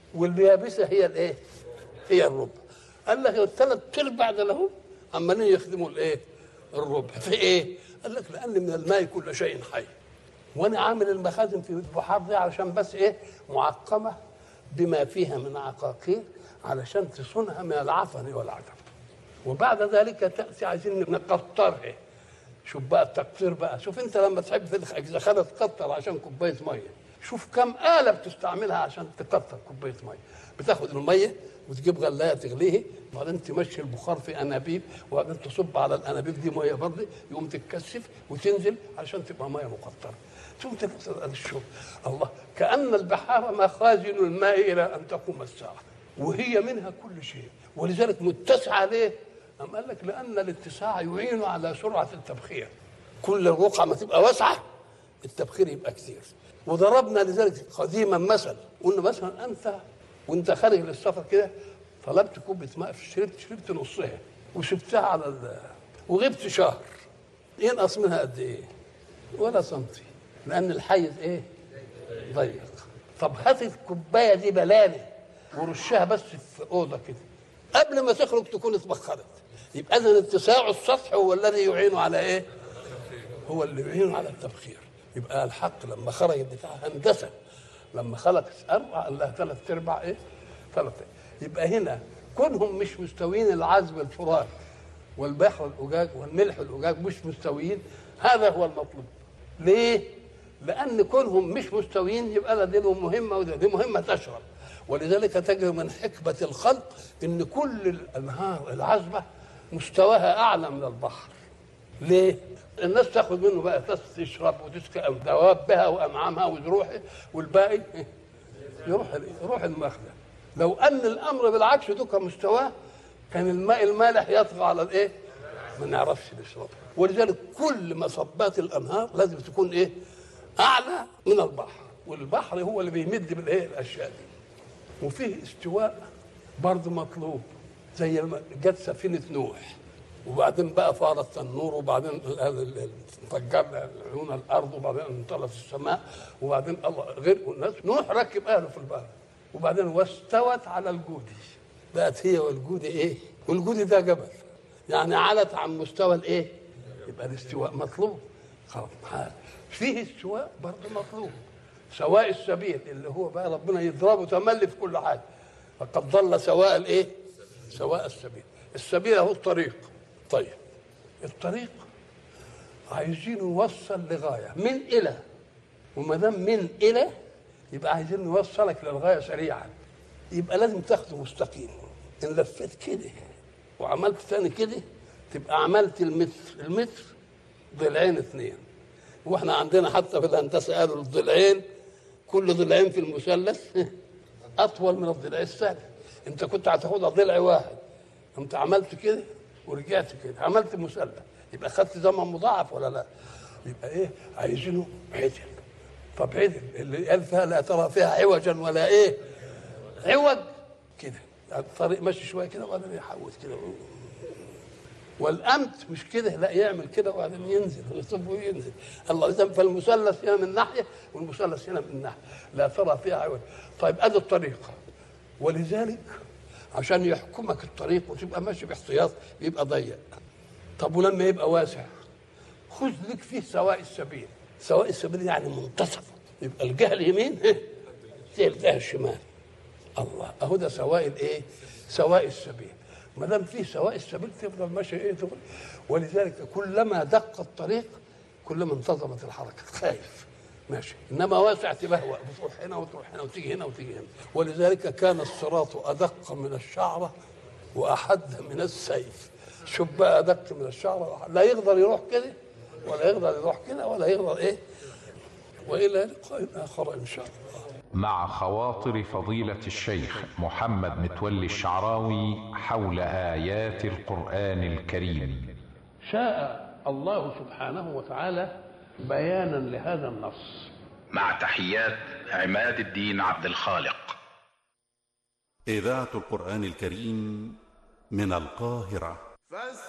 واليابسه هي الايه؟ هي الربع قال لك الثلاث ارباع ده لهم عمالين يخدموا الايه؟ الربع في ايه؟ قال لك لان من الماء كل شيء حي وانا عامل المخازن في البحار دي علشان بس ايه؟ معقمه بما فيها من عقاقير علشان تصونها من العفن والعجب وبعد ذلك تاتي عايزين نقطرها شوف بقى التقطير بقى شوف انت لما تحب في اذا خدت تقطر عشان كوبايه ميه شوف كم آلة بتستعملها عشان تقطر كوبايه ميه بتاخد الميه وتجيب غلايه تغليه وبعدين تمشي البخار في انابيب وبعدين تصب على الانابيب دي ميه برضه يقوم تتكثف وتنزل عشان تبقى ميه مقطره ثم تفصل الشرب الله كأن البحار مخازن الماء إلى أن تقوم الساعة وهي منها كل شيء ولذلك متسعة ليه؟ أم قال لك لأن الاتساع يعين على سرعة التبخير كل الرقعة ما تبقى واسعة التبخير يبقى كثير وضربنا لذلك قديما مثل قلنا مثلا أنت وأنت خارج للسفر كده طلبت كوبة ماء شربت شربت نصها وسبتها على ال... وغبت شهر ينقص منها قد إيه؟ ولا سنتي لان الحيز ايه ضيق طب هات الكوبايه دي بلانه ورشها بس في اوضه كده قبل ما تخرج تكون اتبخرت يبقى اذا اتساع السطح هو الذي يعين على ايه هو اللي يعين على التبخير يبقى الحق لما خرج بتاع هندسه لما خلق اربع قال لها ثلاث ارباع ايه ثلاث يبقى هنا كونهم مش مستويين العذب الفرات والبحر الأجاج والملح الأجاج مش مستويين هذا هو المطلوب ليه؟ لأن كونهم مش مستويين يبقى لا دي لهم مهمة وده دي مهمة تشرب ولذلك تجد من حكمة الخلق إن كل الأنهار العذبة مستواها أعلى من البحر ليه؟ الناس تاخد منه بقى تشرب وتسقي دوابها وأنعامها وجروحها والباقي يروح يروح المخزن لو أن الأمر بالعكس دوك مستواه كان الماء المالح يطغى على الإيه؟ ما نعرفش نشربه ولذلك كل مصبات الأنهار لازم تكون إيه؟ اعلى من البحر والبحر هو اللي بيمد بالايه الاشياء دي وفيه استواء برضه مطلوب زي ما جت سفينه نوح وبعدين بقى فار التنور وبعدين فجرنا عيون الارض وبعدين انطلقت السماء وبعدين الله غرقوا الناس نوح ركب اهله في البحر وبعدين واستوت على الجودي بقت هي والجودي ايه؟ والجودي ده جبل يعني علت عن مستوى الايه؟ يبقى الاستواء مطلوب خلاص فيه استواء برضه مطلوب سواء السبيل اللي هو بقى ربنا يضربه تملي في كل حاجه فقد ضل سواء الايه؟ سواء السبيل السبيل هو الطريق طيب الطريق عايزين نوصل لغايه من الى وما دام من الى يبقى عايزين نوصلك للغايه سريعا يبقى لازم تاخده مستقيم ان لفيت كده وعملت ثاني كده تبقى عملت المتر المتر ضلعين اثنين واحنا عندنا حتى في الهندسه قالوا الضلعين كل ضلعين في المثلث اطول من الضلع الثاني انت كنت هتاخدها ضلع واحد انت عملت كده ورجعت كده عملت مثلث يبقى خدت زمن مضاعف ولا لا يبقى ايه عايزينه عدل طب عدل اللي قال فيها لا ترى فيها عوجا ولا ايه عوج كده يعني الطريق ماشي شويه كده وبعدين يحوت كده والامت مش كده لا يعمل كده وبعدين ينزل ويصب وينزل الله اذا فالمثلث هنا من ناحيه والمثلث هنا من ناحيه لا ترى فيها عوج طيب ادي الطريقه ولذلك عشان يحكمك الطريق وتبقى ماشي باحتياط بيبقى ضيق طب ولما يبقى واسع خذ لك فيه سواء السبيل سواء السبيل يعني منتصفه يبقى الجهه اليمين زي الجهه الشمال الله اهو ده سواء الايه سواء السبيل ما دام فيه سواء السبيل تفضل ماشي ايه تفضل ولذلك كلما دق الطريق كلما انتظمت الحركه خايف ماشي انما واسع تبهوأ بتروح هنا وتروح هنا وتيجي هنا وتيجي هنا ولذلك كان الصراط ادق من الشعره واحد من السيف شوف بقى ادق من الشعره وأحد. لا يقدر يروح كده ولا يقدر يروح كده ولا يقدر ايه والى لقاء اخر ان شاء الله مع خواطر فضيلة الشيخ محمد متولي الشعراوي حول آيات القرآن الكريم شاء الله سبحانه وتعالى بيانا لهذا النص مع تحيات عماد الدين عبد الخالق إذاعة القرآن الكريم من القاهرة فاستمعوا